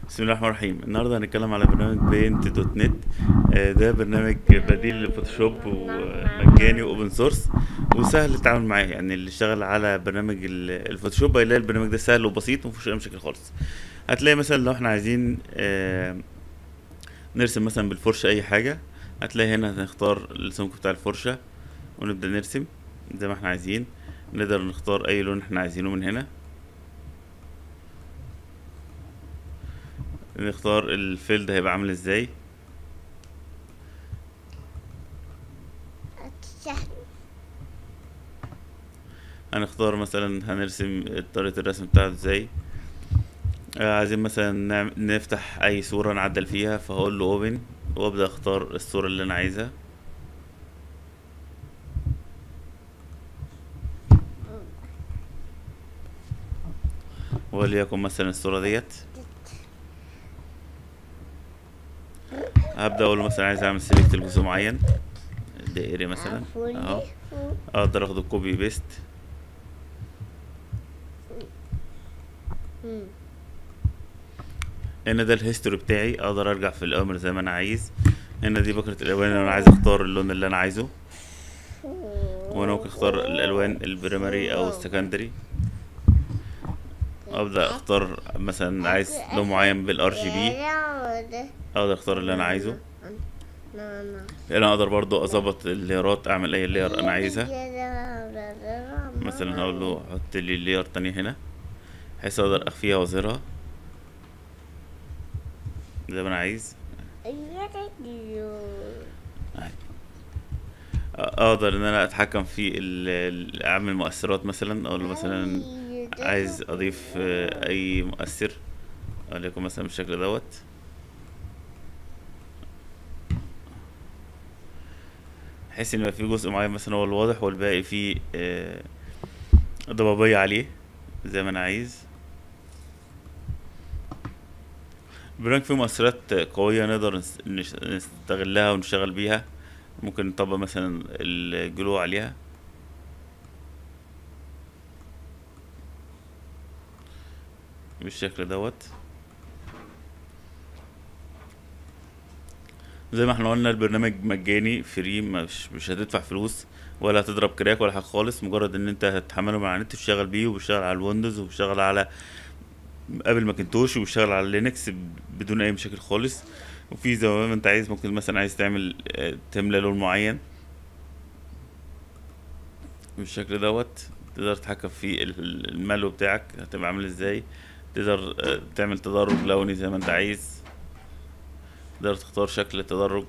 بسم الله الرحمن الرحيم النهارده هنتكلم على برنامج بينت دوت نت آه، ده برنامج بديل للفوتوشوب ومجاني واوبن سورس وسهل التعامل معاه يعني اللي اشتغل على برنامج ال- الفوتوشوب هيلاقي البرنامج ده سهل وبسيط ومفيهوش اي مشاكل خالص هتلاقي مثلا لو احنا عايزين آه، نرسم مثلا بالفرشة اي حاجة هتلاقي هنا هنختار السمك بتاع الفرشة ونبدأ نرسم زي ما احنا عايزين نقدر نختار اي لون احنا عايزينه من هنا نختار الفيلد هيبقى عامل ازاي هنختار مثلا هنرسم طريقة الرسم بتاعته ازاي آه، عايزين مثلا نعم- نفتح اي صورة نعدل فيها فهقول له اوبن وابدأ اختار الصورة اللي انا عايزها وليكن مثلا الصورة ديت هبدأ اقول له مثلا عايز اعمل سيلكت لجزء معين دائري مثلا اهو اقدر اخد الكوبي بيست هنا ده الهيستوري بتاعي اقدر ارجع في الاوامر زي ما انا عايز هنا دي بكرة الالوان اللي انا عايز اختار اللون اللي انا عايزه وانا ممكن اختار الالوان البريمري او السكندري ابدا اختار مثلا عايز لون معين بالار جي بي اقدر اختار اللي انا عايزه هنا اقدر برضو اظبط الليرات اعمل اي لير انا عايزها مثلا هقول له حط لي لير تانية هنا بحيث اقدر اخفيها واظهرها زي ما انا عايز اقدر ان انا اتحكم في ال- ال- اعمل مؤثرات مثلا اقول له مثلا عايز اضيف آه، اي مؤثر وليكن مثلا بالشكل دوت بحيث ان يبقى في جزء معين مثلا هو الواضح والباقي فيه آه، ضبابية عليه زي ما انا عايز البرنامج فيه مؤثرات قوية نقدر نس- نش- نستغلها ونشتغل بيها ممكن نطبق مثلا الجلو عليها بالشكل دوت زي ما احنا قلنا البرنامج مجاني فري مش مش هتدفع فلوس ولا هتضرب كراك ولا حاجه خالص مجرد ان انت هتحمله من على النت وتشتغل بيه وبيشتغل على الويندوز وبيشتغل على ابل ماكنتوش وبيشتغل على لينكس بدون اي مشاكل خالص وفي زي ما انت عايز ممكن مثلا عايز تعمل آه، تملى لون معين بالشكل دوت تقدر تتحكم في ال- ال- الملو بتاعك هتبقى عامل ازاي تقدر آه، تعمل تدرج لوني زي ما انت عايز تقدر تختار شكل التدرج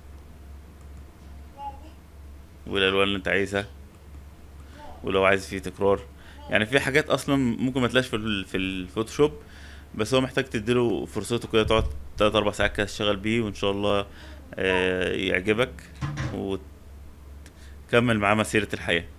والالوان اللي انت عايزها ولو عايز فيه تكرار يعني في حاجات اصلا ممكن ما تلاقيش في ال- في الفوتوشوب بس هو محتاج تديله فرصته كده تقعد تلات اربع ساعات كده تشتغل بيه وان شاء الله آه، يعجبك وتكمل معاه مسيرة الحياة